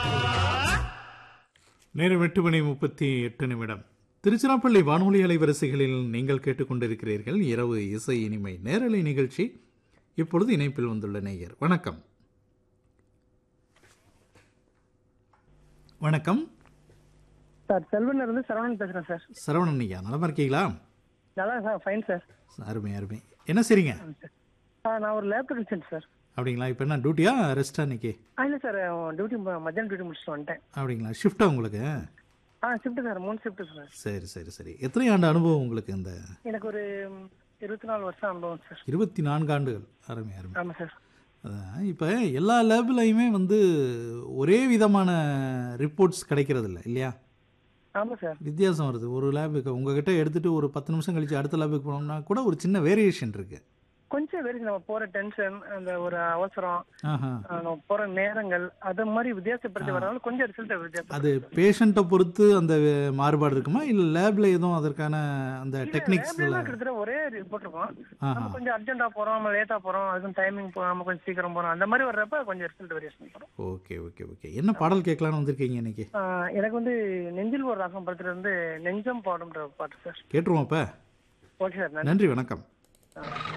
நேரம் எட்டு மணி முப்பத்தி எட்டு நிமிடம் திருச்சிராப்பள்ளி வானொலி அலைவரிசைகளில் நீங்கள் கேட்டுக்கொண்டிருக்கிறீர்கள் இரவு இசை இனிமை நேரலை நிகழ்ச்சி இப்பொழுது இணைப்பில் வந்துள்ள நேயர் வணக்கம் வணக்கம் சார் செல்வன் இருந்து சரவணன் பேசுறேன் சார் சரவணன் ஐயா நலமா இருக்கீங்களா நல்லா சார் ஃபைன் சார் அருமை அருமை என்ன செய்றீங்க ஆ நான் ஒரு லேப் டெக்னீஷியன் சார் அப்படிங்களா இப்போ என்ன டியூட்டியா ரெஸ்டா இன்னைக்கு ஆ இல்லை சார் டியூட்டி மத்தியானம் டியூட்டி முடிச்சுட்டு வந்துட்டேன் அப்படிங்களா ஷிஃப்டா உங்களுக்கு ஆ ஷிஃப்ட் சார் மூணு ஷிஃப்ட் சார் சரி சரி சரி எத்தனை ஆண்டு அனுபவம் உங்களுக்கு இந்த எனக்கு ஒரு ம், இருபத்தி நாலு வருஷம் அனுபவம் சார் இருபத்தி நான்கு ஆண்டுகள் அருமை அருமை ஆமாம் சார் அதான் இப்போ எல்லா லேப்லையுமே வந்து ஒரே விதமான ரிப்போர்ட்ஸ் கிடைக்கிறது இல்லை இல்லையா ஆமாம் சார் வித்தியாசம் வருது ஒரு லேபுக்கு உங்ககிட்ட எடுத்துட்டு ஒரு பத்து நிமிஷம் கழிச்சு அடுத்த லேபுக்கு போனோம்னா கூட ஒரு சின்ன வேரியேஷன் இருக்கு கொஞ்சம் வெரி நம்ம போகிற டென்ஷன் அந்த ஒரு அவசரம் ஆஹா ஆ, நம்ம போகிற நேரங்கள் அது மாதிரி வித்தியாசப்படுத்தி வரனால கொஞ்சம் ரிசல்ட் வித்தியாசம் அது பேஷண்ட்டை பொறுத்து அந்த மாறுபாடு இருக்குமா இல்லை லேப்ல எதுவும் அதற்கான அந்த டெக்னிக்ஸ்ல லேப்லாம் கிட்டத்தட்ட ஒரே ரிப்போர்ட் இருக்கும் ஆஹா நம்ம கொஞ்சம் அர்ஜென்ட்டாக போகிறோம் நம்ம லேட்டாக போகிறோம் அதுக்கும் டைமிங் நம்ம கொஞ்சம் சீக்கிரம் போகிறோம் அந்த மாதிரி வர்றப்ப கொஞ்சம் ரிசல்ட் வேரியேஷன் வரும் ஓகே ஓகே ஓகே என்ன பாடல் கேட்கலான்னு வந்திருக்கீங்க இன்னைக்கு ஆ, எனக்கு வந்து நெஞ்சில் ஒரு ராகம் படத்துல இருந்து நெஞ்சம் பாடும்ன்ற பாட்டு சார் கேட்டுருவோம் அப்ப ஓகே சார் நன்றி நன்றி வணக்கம்